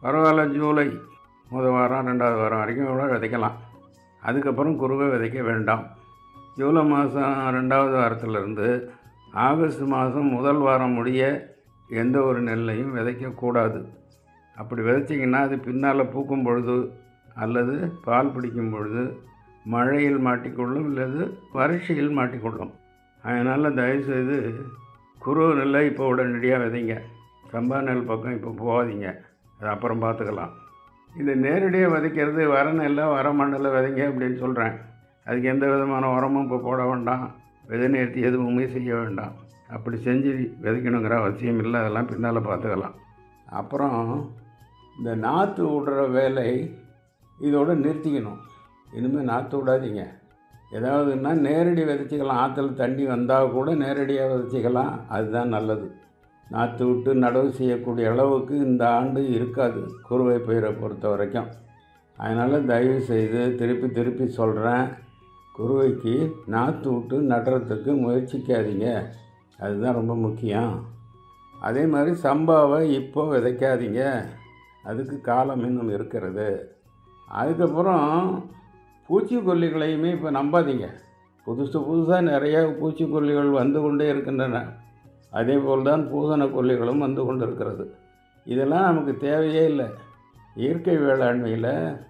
பரவாயில்ல ஜூலை முதல் வாரம் ரெண்டாவது வாரம் வரைக்கும் கூட விதைக்கலாம் அதுக்கப்புறம் குறுவை விதைக்க வேண்டாம் ஜூலை மாதம் ரெண்டாவது வாரத்திலிருந்து ஆகஸ்ட் மாதம் முதல் வாரம் முடிய எந்த ஒரு நெல்லையும் விதைக்கக்கூடாது அப்படி விதைச்சிங்கன்னா அது பின்னால் பூக்கும் பொழுது அல்லது பால் பிடிக்கும் பொழுது மழையில் மாட்டிக்கொள்ளும் அல்லது வறட்சியில் மாட்டிக்கொள்ளும் அதனால் தயவுசெய்து குருவ நெல்லை இப்போ உடனடியாக விதைங்க சம்பா நெல் பக்கம் இப்போ போகாதீங்க அது அப்புறம் பார்த்துக்கலாம் இந்த நேரடியாக விதைக்கிறது வர நெல்லை வர மண்ணில் விதைங்க அப்படின்னு சொல்கிறேன் அதுக்கு எந்த விதமான உரமும் இப்போ போட வேண்டாம் விதை நேர்த்தி எதுவுமே செய்ய வேண்டாம் அப்படி செஞ்சு விதைக்கணுங்கிற அவசியம் இல்லை அதெல்லாம் பின்னால் பார்த்துக்கலாம் அப்புறம் இந்த நாற்று விடுற வேலை இதோட நிறுத்திக்கணும் இனிமேல் நாற்று விடாதீங்க ஏதாவதுன்னா நேரடி விதைச்சிக்கலாம் ஆற்றுல தண்ணி வந்தால் கூட நேரடியாக விதைச்சிக்கலாம் அதுதான் நல்லது நாற்று விட்டு நடவு செய்யக்கூடிய அளவுக்கு இந்த ஆண்டு இருக்காது குறுவை பயிரை பொறுத்த வரைக்கும் அதனால் தயவு செய்து திருப்பி திருப்பி சொல்கிறேன் குறுவைக்கு நாற்று விட்டு நடுறதுக்கு முயற்சிக்காதீங்க அதுதான் ரொம்ப முக்கியம் அதே மாதிரி சம்பாவை இப்போ விதைக்காதீங்க அதுக்கு காலம் இன்னும் இருக்கிறது அதுக்கப்புறம் பூச்சிக்கொல்லிகளையுமே இப்போ நம்பாதீங்க புதுசு புதுசாக நிறைய பூச்சிக்கொல்லிகள் வந்து கொண்டே இருக்கின்றன அதே போல் தான் பூசண கொல்லிகளும் வந்து கொண்டு இருக்கிறது இதெல்லாம் நமக்கு தேவையே இல்லை இயற்கை வேளாண்மையில்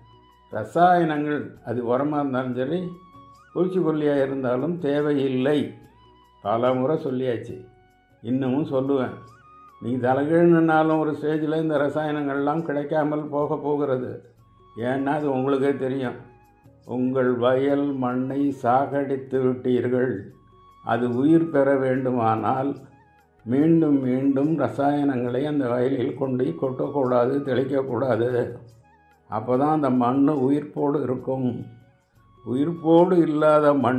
ரசாயனங்கள் அது உரமாக இருந்தாலும் சரி பூச்சிக்கொல்லியாக இருந்தாலும் தேவையில்லை பல முறை சொல்லியாச்சு இன்னமும் சொல்லுவேன் நீ தலைகீழ்னாலும் ஒரு ஸ்டேஜில் இந்த ரசாயனங்கள்லாம் கிடைக்காமல் போக போகிறது ஏன்னா அது உங்களுக்கே தெரியும் உங்கள் வயல் மண்ணை சாகடித்து விட்டீர்கள் அது உயிர் பெற வேண்டுமானால் மீண்டும் மீண்டும் ரசாயனங்களை அந்த வயலில் கொண்டு கொட்டக்கூடாது தெளிக்கக்கூடாது அப்போ தான் அந்த மண் உயிர்ப்போடு இருக்கும் உயிர்ப்போடு இல்லாத மண்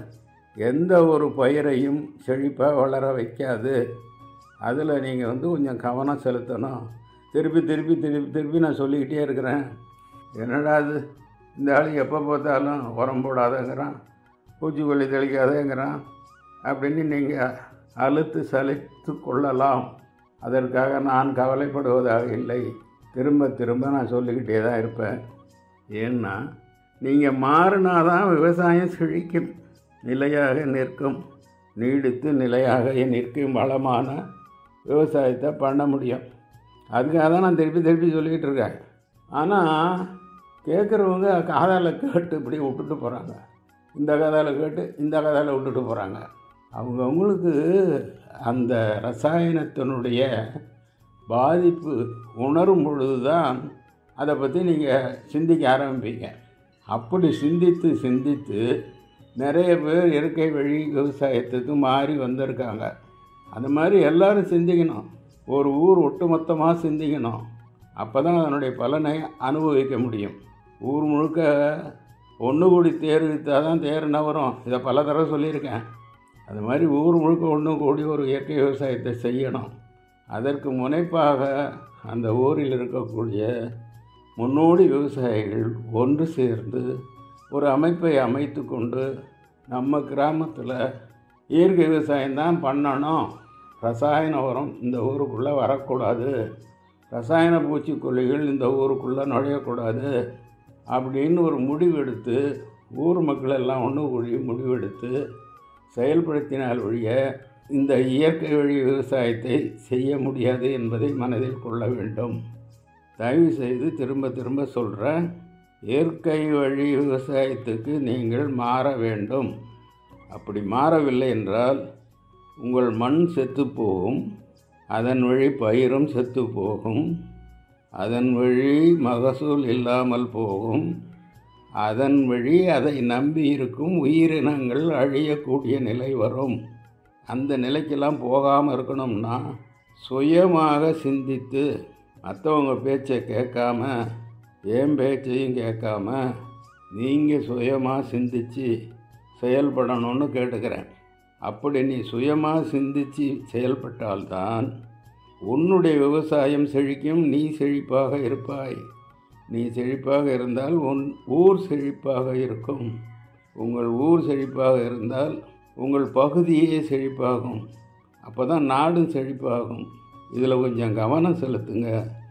எந்த ஒரு பயிரையும் செழிப்பாக வளர வைக்காது அதில் நீங்கள் வந்து கொஞ்சம் கவனம் செலுத்தணும் திருப்பி திருப்பி திருப்பி திருப்பி நான் சொல்லிக்கிட்டே இருக்கிறேன் என்னடா அது இந்த ஆள் எப்போ பார்த்தாலும் உரம் போடாதங்கிறான் பூச்சிக்கொல்லி தெளிக்காதேங்கிறான் அப்படின்னு நீங்கள் அழுத்து சலித்து கொள்ளலாம் அதற்காக நான் கவலைப்படுவதாக இல்லை திரும்ப திரும்ப நான் சொல்லிக்கிட்டே தான் இருப்பேன் ஏன்னா நீங்கள் மாறினாதான் விவசாயம் செழிக்கும் நிலையாக நிற்கும் நீடித்து நிலையாக நிற்கும் வளமான விவசாயத்தை பண்ண முடியும் அதுக்காக தான் நான் திருப்பி திருப்பி சொல்லிக்கிட்டு இருக்கேன் ஆனால் கேட்குறவங்க காதால் கேட்டு இப்படி விட்டுட்டு போகிறாங்க இந்த கதாவில் கேட்டு இந்த கதாவில் விட்டுட்டு போகிறாங்க அவங்கவுங்களுக்கு அந்த ரசாயனத்தினுடைய பாதிப்பு உணரும் பொழுது தான் அதை பற்றி நீங்கள் சிந்திக்க ஆரம்பிப்பீங்க அப்படி சிந்தித்து சிந்தித்து நிறைய பேர் இயற்கை வழி விவசாயத்துக்கு மாறி வந்திருக்காங்க அந்த மாதிரி எல்லாரும் சிந்திக்கணும் ஒரு ஊர் ஒட்டுமொத்தமாக சிந்திக்கணும் அப்போ தான் அதனுடைய பலனை அனுபவிக்க முடியும் ஊர் முழுக்க ஒன்று கூடி தேர் விற்றால் தான் தேர் நவரும் இதை பல தடவை சொல்லியிருக்கேன் அது மாதிரி ஊர் முழுக்க ஒன்று கூடி ஒரு இயற்கை விவசாயத்தை செய்யணும் அதற்கு முனைப்பாக அந்த ஊரில் இருக்கக்கூடிய முன்னோடி விவசாயிகள் ஒன்று சேர்ந்து ஒரு அமைப்பை அமைத்து கொண்டு நம்ம கிராமத்தில் இயற்கை விவசாயம் தான் பண்ணணும் ரசாயன உரம் இந்த ஊருக்குள்ளே வரக்கூடாது ரசாயன பூச்சிக்கொல்லிகள் இந்த ஊருக்குள்ளே நுழையக்கூடாது அப்படின்னு ஒரு முடிவெடுத்து ஊர் மக்கள் எல்லாம் ஒன்று கூடி முடிவெடுத்து செயல்படுத்தினால் ஒழிய இந்த இயற்கை வழி விவசாயத்தை செய்ய முடியாது என்பதை மனதில் கொள்ள வேண்டும் தயவு செய்து திரும்ப திரும்ப சொல்கிறேன் இயற்கை வழி விவசாயத்துக்கு நீங்கள் மாற வேண்டும் அப்படி மாறவில்லை என்றால் உங்கள் மண் செத்து போகும் அதன் வழி பயிரும் செத்து போகும் அதன் வழி மகசூல் இல்லாமல் போகும் அதன் வழி அதை நம்பி இருக்கும் உயிரினங்கள் அழியக்கூடிய நிலை வரும் அந்த நிலைக்கெல்லாம் போகாமல் இருக்கணும்னா சுயமாக சிந்தித்து மற்றவங்க பேச்சை கேட்காம என் பேச்சையும் கேட்காம நீங்கள் சுயமாக சிந்தித்து செயல்படணும்னு கேட்டுக்கிறேன் அப்படி நீ சுயமாக சிந்தித்து செயல்பட்டால்தான் உன்னுடைய விவசாயம் செழிக்கும் நீ செழிப்பாக இருப்பாய் நீ செழிப்பாக இருந்தால் உன் ஊர் செழிப்பாக இருக்கும் உங்கள் ஊர் செழிப்பாக இருந்தால் உங்கள் பகுதியே செழிப்பாகும் அப்போ தான் நாடும் செழிப்பாகும் இதில் கொஞ்சம் கவனம் செலுத்துங்க